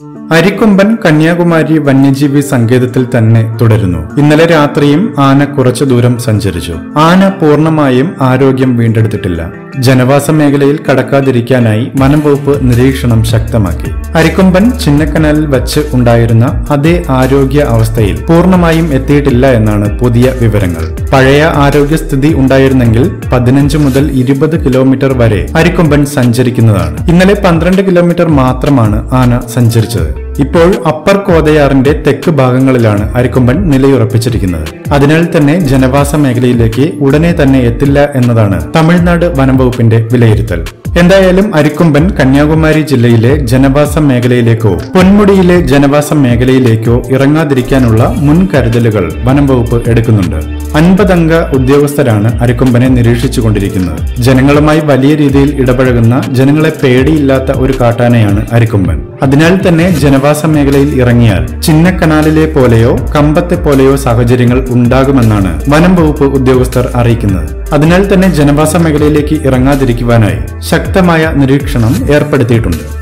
അരിക്കൊമ്പൻ കന്യാകുമാരി വന്യജീവി സങ്കേതത്തിൽ തന്നെ തുടരുന്നു ഇന്നലെ രാത്രിയും ആന കുറച്ചു ദൂരം സഞ്ചരിച്ചു ആന പൂർണ്ണമായും ആരോഗ്യം വീണ്ടെടുത്തിട്ടില്ല ജനവാസ മേഖലയിൽ കടക്കാതിരിക്കാനായി വനം വകുപ്പ് നിരീക്ഷണം ശക്തമാക്കി അരിക്കൊമ്പൻ ചിന്നക്കനാലിൽ വച്ച് ഉണ്ടായിരുന്ന അതേ ആരോഗ്യ അവസ്ഥയിൽ പൂർണ്ണമായും എത്തിയിട്ടില്ല എന്നാണ് പുതിയ വിവരങ്ങൾ പഴയ ആരോഗ്യസ്ഥിതി ഉണ്ടായിരുന്നെങ്കിൽ പതിനഞ്ച് മുതൽ ഇരുപത് കിലോമീറ്റർ വരെ അരിക്കൊമ്പൻ സഞ്ചരിക്കുന്നതാണ് ഇന്നലെ പന്ത്രണ്ട് കിലോമീറ്റർ മാത്രമാണ് ആന സഞ്ചരിച്ചത് ഇപ്പോൾ അപ്പർ കോതയാറിന്റെ തെക്ക് ഭാഗങ്ങളിലാണ് അരിക്കൊമ്പൻ നിലയുറപ്പിച്ചിരിക്കുന്നത് അതിനാൽ തന്നെ ജനവാസ മേഖലയിലേക്ക് ഉടനെ തന്നെ എത്തില്ല എന്നതാണ് തമിഴ്നാട് വനം വകുപ്പിന്റെ വിലയിരുത്തൽ എന്തായാലും അരിക്കൊമ്പൻ കന്യാകുമാരി ജില്ലയിലെ ജനവാസ മേഖലയിലേക്കോ പൊന്മുടിയിലെ ജനവാസ മേഖലയിലേക്കോ ഇറങ്ങാതിരിക്കാനുള്ള മുൻകരുതലുകൾ വനം വകുപ്പ് എടുക്കുന്നുണ്ട് അൻപതംഗ ഉദ്യോഗസ്ഥരാണ് അരിക്കൊമ്പനെ നിരീക്ഷിച്ചുകൊണ്ടിരിക്കുന്നത് ജനങ്ങളുമായി വലിയ രീതിയിൽ ഇടപഴകുന്ന ജനങ്ങളെ പേടിയില്ലാത്ത ഒരു കാട്ടാനയാണ് അരിക്കൊമ്പൻ അതിനാൽ തന്നെ ജനവാസ മേഖലയിൽ ഇറങ്ങിയാൽ ചിന്നക്കനാലിലെ പോലെയോ കമ്പത്തെ പോലെയോ സാഹചര്യങ്ങൾ ഉണ്ടാകുമെന്നാണ് വനം വകുപ്പ് ഉദ്യോഗസ്ഥർ അറിയിക്കുന്നത് അതിനാൽ തന്നെ ജനവാസ മേഖലയിലേക്ക് ഇറങ്ങാതിരിക്കുവാനായി ശക്തമായ നിരീക്ഷണം ഏർപ്പെടുത്തിയിട്ടുണ്ട്